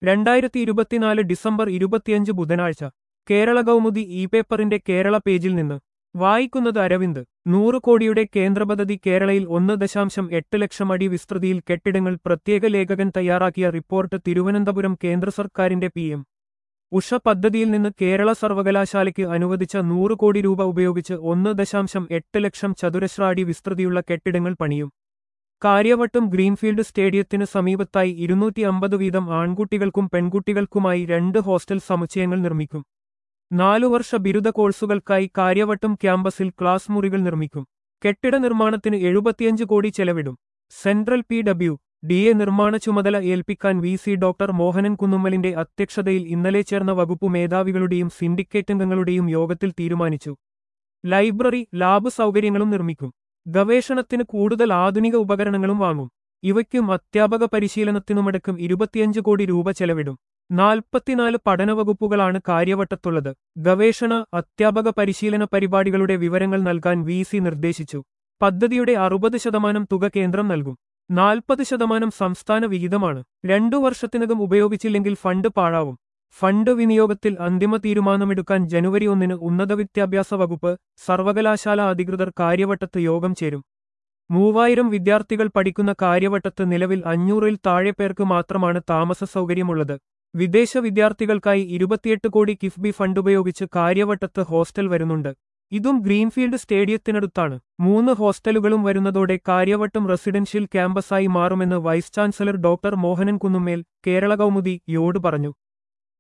രണ്ടായിരത്തി ഇരുപത്തിനാല് ഡിസംബർ ഇരുപത്തിയഞ്ച് ബുധനാഴ്ച കേരള കൗമുദി ഇ പേപ്പറിന്റെ കേരള പേജിൽ നിന്ന് വായിക്കുന്നത് അരവിന്ദ് നൂറ് കോടിയുടെ കേന്ദ്രപദ്ധതി കേരളയിൽ ഒന്ന് ദശാംശം എട്ട് ലക്ഷം അടി വിസ്തൃതിയിൽ കെട്ടിടങ്ങൾ പ്രത്യേക ലേഖകൻ തയ്യാറാക്കിയ റിപ്പോർട്ട് തിരുവനന്തപുരം കേന്ദ്ര സർക്കാരിന്റെ പി എം ഉഷ പദ്ധതിയിൽ നിന്ന് കേരള സർവകലാശാലയ്ക്ക് അനുവദിച്ച നൂറ് കോടി രൂപ ഉപയോഗിച്ച് ഒന്ന് ദശാംശം എട്ട് ലക്ഷം ചതുരശ്ര അടി വിസ്തൃതിയുള്ള കെട്ടിടങ്ങൾ പണിയും കാര്യവട്ടം ഗ്രീൻഫീൽഡ് സ്റ്റേഡിയത്തിന് സമീപത്തായി ഇരുന്നൂറ്റി അമ്പത് വീതം ആൺകുട്ടികൾക്കും പെൺകുട്ടികൾക്കുമായി രണ്ട് ഹോസ്റ്റൽ സമുച്ചയങ്ങൾ നിർമ്മിക്കും നാലു വർഷ ബിരുദ കോഴ്സുകൾക്കായി കാര്യവട്ടം ക്യാമ്പസിൽ ക്ലാസ് മുറികൾ നിർമ്മിക്കും കെട്ടിട നിർമ്മാണത്തിന് എഴുപത്തിയഞ്ച് കോടി ചെലവിടും സെൻട്രൽ പി ഡബ്ല്യു ഡി എ നിർമ്മാണ ചുമതല ഏൽപ്പിക്കാൻ വി സി ഡോക്ടർ മോഹനൻ കുന്നുമ്മലിന്റെ അധ്യക്ഷതയിൽ ഇന്നലെ ചേർന്ന വകുപ്പ് മേധാവികളുടെയും സിൻഡിക്കേറ്റ് അംഗങ്ങളുടെയും യോഗത്തിൽ തീരുമാനിച്ചു ലൈബ്രറി ലാബ് സൗകര്യങ്ങളും നിർമ്മിക്കും ഗവേഷണത്തിന് കൂടുതൽ ആധുനിക ഉപകരണങ്ങളും വാങ്ങും ഇവയ്ക്കും അധ്യാപക പരിശീലനത്തിനുമടക്കം ഇരുപത്തിയഞ്ച് കോടി രൂപ ചെലവിടും നാൽപ്പത്തിനാല് പഠനവകുപ്പുകളാണ് കാര്യവട്ടത്തുള്ളത് ഗവേഷണ അധ്യാപക പരിശീലന പരിപാടികളുടെ വിവരങ്ങൾ നൽകാൻ വി സി നിർദ്ദേശിച്ചു പദ്ധതിയുടെ അറുപത് ശതമാനം തുക കേന്ദ്രം നൽകും നാൽപ്പത് ശതമാനം സംസ്ഥാന വിഹിതമാണ് രണ്ടു വർഷത്തിനകം ഉപയോഗിച്ചില്ലെങ്കിൽ ഫണ്ട് പാഴാവും ഫണ്ട് വിനിയോഗത്തിൽ അന്തിമ തീരുമാനമെടുക്കാൻ ജനുവരി ഒന്നിന് ഉന്നത വിദ്യാഭ്യാസ വകുപ്പ് സർവകലാശാല അധികൃതർ കാര്യവട്ടത്ത് യോഗം ചേരും മൂവായിരം വിദ്യാർത്ഥികൾ പഠിക്കുന്ന കാര്യവട്ടത്ത് നിലവിൽ അഞ്ഞൂറിൽ താഴെ പേർക്ക് മാത്രമാണ് താമസ സൗകര്യമുള്ളത് വിദേശ വിദ്യാർത്ഥികൾക്കായി ഇരുപത്തിയെട്ട് കോടി കിഫ്ബി ഫണ്ട് ഉപയോഗിച്ച് കാര്യവട്ടത്ത് ഹോസ്റ്റൽ വരുന്നുണ്ട് ഇതും ഗ്രീൻഫീൽഡ് സ്റ്റേഡിയത്തിനടുത്താണ് മൂന്ന് ഹോസ്റ്റലുകളും വരുന്നതോടെ കാര്യവട്ടം റെസിഡൻഷ്യൽ ക്യാമ്പസായി മാറുമെന്ന് vice chancellor doctor Mohanan Kunnummel Kerala Kaumudi യോട് പറഞ്ഞു